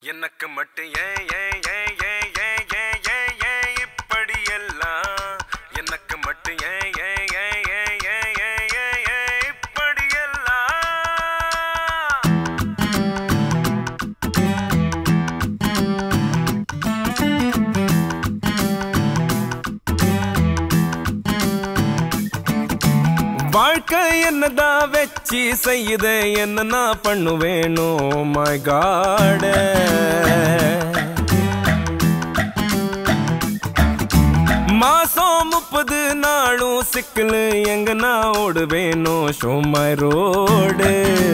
எனக்கு மட்டும் ஏன் ஏன் ஏன் ஏன் ஏன் ஏன் ஏன் ஏன் இப்படி எல்லாம் எனக்கு மட்டும் ஏன் ஏன் ஏன் ஏன் ஏன் ஏன் ஏன் ஏன் இப்படி எல்லாம் வாழ்க்கை என்னதான் வச்சு செய்யுது என்ன நான் பண்ணுவேனோ மை காட மாசம் முப்பது நாளும் சிக்கல் எங்க நான் ஓடுவேனோ ஷோ மை ரோடு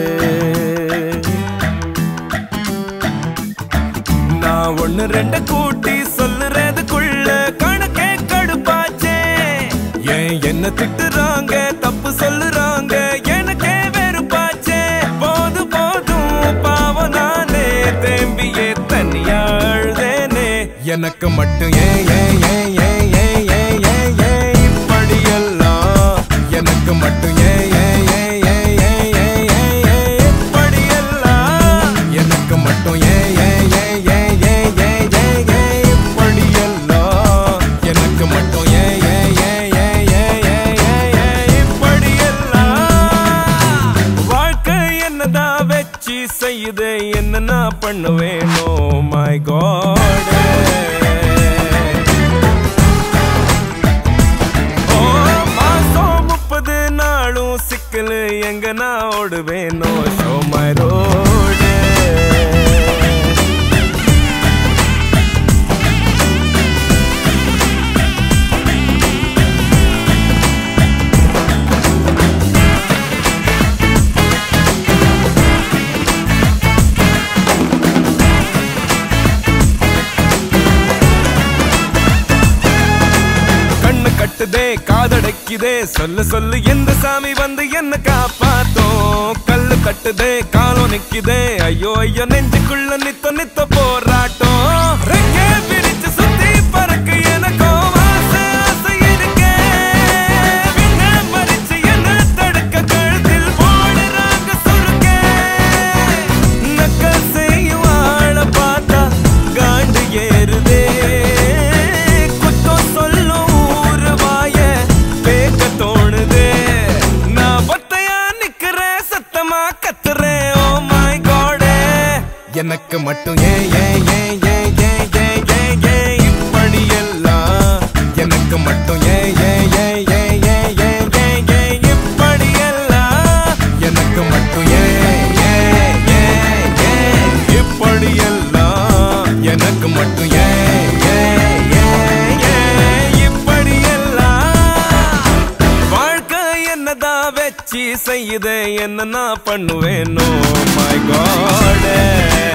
நான் ஒண்ணு ரெண்டு கூட்டி சொல்லுறதுக்குள்ள கணக்கே கடுப்பாச்சே ஏன் என்ன திட்டுறாங்க தப்பு சொல்லுறாங்க எனக்கே வெறுப்பாச்சே போது போதும் பாவம் நானே தேம்பியே தனியா அழுதேனே எனக்கு மட்டும் ஏன் ஏன் ஏன் ஏன் ஏன் ஏன் ஏன் ஏன் இப்படியெல்லாம் எனக்கு மட்டும் ஏன் ஏன் ஏன் ஏன் ஏன் ஏன் ஏன் ஏன் இப்படியெல்லாம் எனக்கு மட்டும் ஏன் ஏன் ஏன் ஏன் ஏன் ஏன் ஏன் ஏன் இப்படியெல்லாம் எனக்கு மட்டும் ஏன் ஏன் ஏன் ஏன் ஏன் ஏன் ஏன் ஏன் இப்படியெல்லாம் வாழ்க்கை என்னதான் வச்சு செய்யுது என்ன நான் பண்ணுவேனோ மை காட் ஓ மாசம் முப்பது நாளும் சிக்கல் எங்க நான் ஓடுவேனோ ஷோ மை ரோடு கண்ணு கட்டுதே காதடைக்குதே சொல்லு சொல்லு எந்த சாமி வந்து என்ன காப்பாத்தோம் கல்லு கட்டுதே காலம் நிக்குதே ஐயோ ஐயோ நெஞ்சுக்குள்ள நித்த நித்த போராட்டம் ரெக்கே பிரிச்சு சுத்தி பறக்க எனக்கும் ஆசை ஆசை இருக்கே விண்ண மறிச்சு என்ன தடுக்க கழுத்தில் போடுறாங்க சுருக்கே நக்கல் செய்யும் ஆள பார்த்தா காண்டு ஏறுதே குத்தம் சொல்லும் ஊரு வாய பேக்க தோணுதே நான் ஒத்தையா நிக்கிறேன் சத்தமா கத்துறேன் ஓ மை காடே எனக்கு மட்டும் ஏன் ஏன் ஏன் ஏன் ஏன் ஏன் ஏன் ஏன் இப்படி எல்லாம் எனக்கு மட்டும் ஏன் ஏன் ஏன் ஏன் ஏன் ஏன் ஏன் ஏன் இப்படி எல்லாம் எனக்கு மட்டும் ஏன் ஏன் ஏன் ஏன் இப்படி எல்லாம் எனக்கு மட்டும் ஏன் ஏன் ஏன் ஏன் இப்படி எல்லாம் வாழ்க்கை என்னதான் வச்சு செய்யுது என்ன நான் பண்ணுவேனோ மை காட்